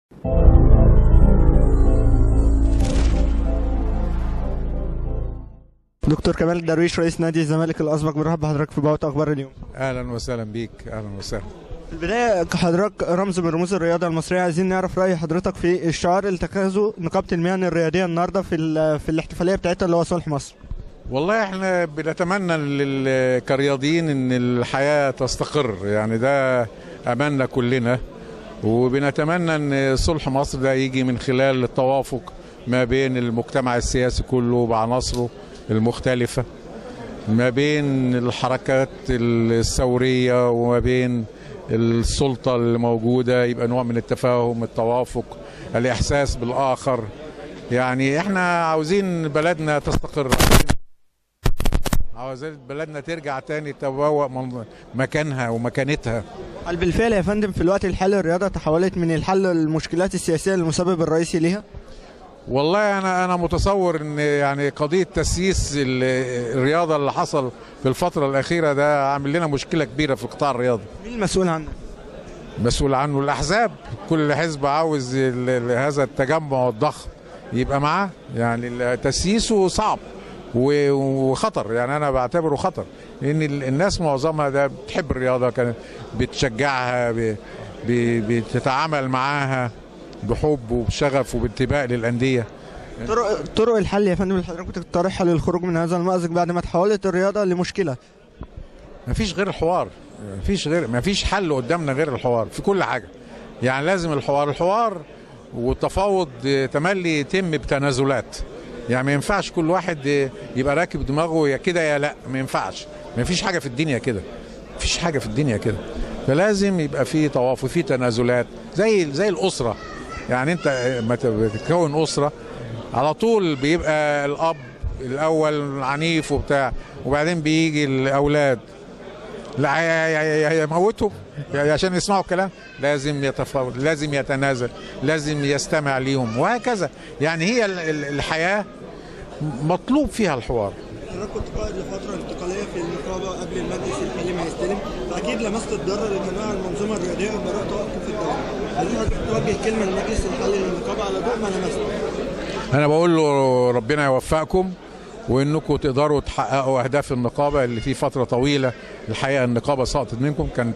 دكتور كمال درويش رئيس نادي الزمالك الاسبق برحب بحضرتك في بوابه اخبار اليوم اهلا وسهلا بيك اهلا وسهلا في البدايه حضرتك رمز من رموز الرياضه المصريه عايزين نعرف راي حضرتك في الشعار اللي اتخذه نقابه المهن الرياضيه النهارده في ال- في الاحتفاليه بتاعتها اللي هو صلح مصر والله احنا بنتمنى لل- كرياضيين ان الحياه تستقر يعني ده املنا كلنا وبنتمنى ان صلح مصر ده يجي من خلال التوافق ما بين المجتمع السياسي كله بعناصره المختلفه ما بين الحركات الثوريه وما بين السلطه اللي موجوده يبقى نوع من التفاهم التوافق الاحساس بالاخر يعني احنا عاوزين بلدنا تستقر عاوزين بلدنا ترجع تاني تبوأ من- مكانها ومكانتها هل بالفعل يا فندم في الوقت الحالي الرياضه تحولت من الحل المشكلات السياسيه المسبب الرئيسي ليها والله انا انا متصور ان يعني قضيه تسييس ال- الرياضه اللي حصل في الفتره الاخيره ده عامل لنا مشكله كبيره في القطاع الرياضي مين المسؤول عنه مسؤول عنه الاحزاب كل حزب عاوز ال- ال- هذا التجمع الضخم يبقى معاه يعني تسييسه صعب و- وخطر يعني انا بعتبره خطر لان ال- الناس معظمها ده بتحب الرياضه كانت بتشجعها ب- ب- بتتعامل معاها بحب وبشغف وبانتماء للانديه طرق طرق الحل يا فندم اللي حضرتك بتقترحها للخروج من هذا المأزق بعد ما تحولت الرياضه لمشكله مفيش غير الحوار مفيش غير مفيش حل قدامنا غير الحوار في كل حاجه يعني لازم الحوار الحوار والتفاوض تملي يتم بتنازلات يعني ما ينفعش كل واحد يبقى راكب دماغه يا كده يا لا ما ينفعش ما فيش حاجه في الدنيا كده مفيش حاجه في الدنيا كده فلازم يبقى في توافق في تنازلات زي زي الاسره يعني انت لما تكون اسره على طول بيبقى الاب الاول عنيف وبتاع وبعدين بيجي الاولاد لا ي- ي- ي- يموتهم يعني عشان يسمعوا الكلام لازم يتفاوض لازم يتنازل لازم يستمع ليهم وهكذا يعني هي ال- ال- الحياة مطلوب فيها الحوار حضرتك كنت قائد لفتره انتقاليه في النقابه قبل المجلس الحالي ما يستلم فاكيد لمست الضرر لجميع المنظومه الرياضيه وبراء توقف الدوري عايزين حضرتك توجه كلمه للمجلس الحالي للنقابه على ضوء ما لمست انا بقول له ربنا يوفقكم وانكم تقدروا تحققوا اهداف النقابه اللي في فتره طويله الحقيقه النقابه سقطت منكم كانت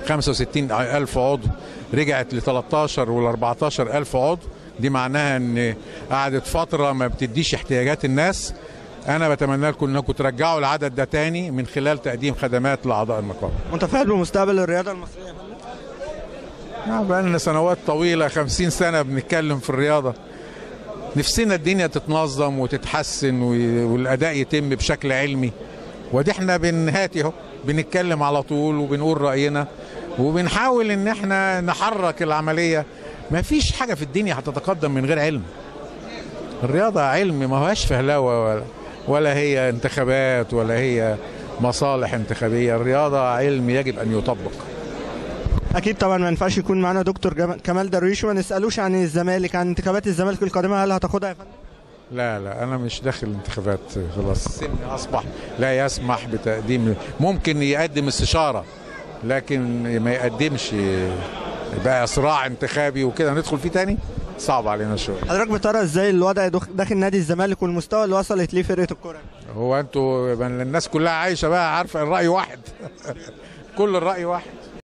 65 الف عضو رجعت ل 13 ولا 14 الف عضو دي معناها ان قعدت فتره ما بتديش احتياجات الناس انا بتمنى لكم انكم ترجعوا العدد ده تاني من خلال تقديم خدمات لاعضاء النقابه متفائل بمستقبل الرياضه المصريه يا فندم نعم بقى لنا سنوات طويلة خمسين سنة بنتكلم في الرياضة نفسنا الدنيا تتنظم وتتحسن و- والأداء يتم بشكل علمي ودي احنا بنهاتي اهو بنتكلم على طول وبنقول رأينا وبنحاول ان احنا نحرك العملية ما فيش حاجة في الدنيا هتتقدم من غير علم الرياضة علم ما هواش فهلوة ولا, ولا هي انتخابات ولا هي مصالح انتخابية الرياضة علم يجب أن يطبق اكيد طبعا ما ينفعش يكون معانا دكتور جم- كمال درويش وما نسالوش عن الزمالك عن انتخابات الزمالك القادمه هل هتاخدها يا فندم لا لا انا مش داخل انتخابات خلاص السن اصبح لا يسمح بتقديم ممكن يقدم استشاره لكن ما يقدمش بقى صراع انتخابي وكده ندخل فيه تاني صعب علينا شويه حضرتك بترى ازاي الوضع دخ- داخل نادي الزمالك والمستوى اللي وصلت ليه فرقه الكوره هو انتوا الناس كلها عايشه بقى عارفه الراي واحد كل الراي واحد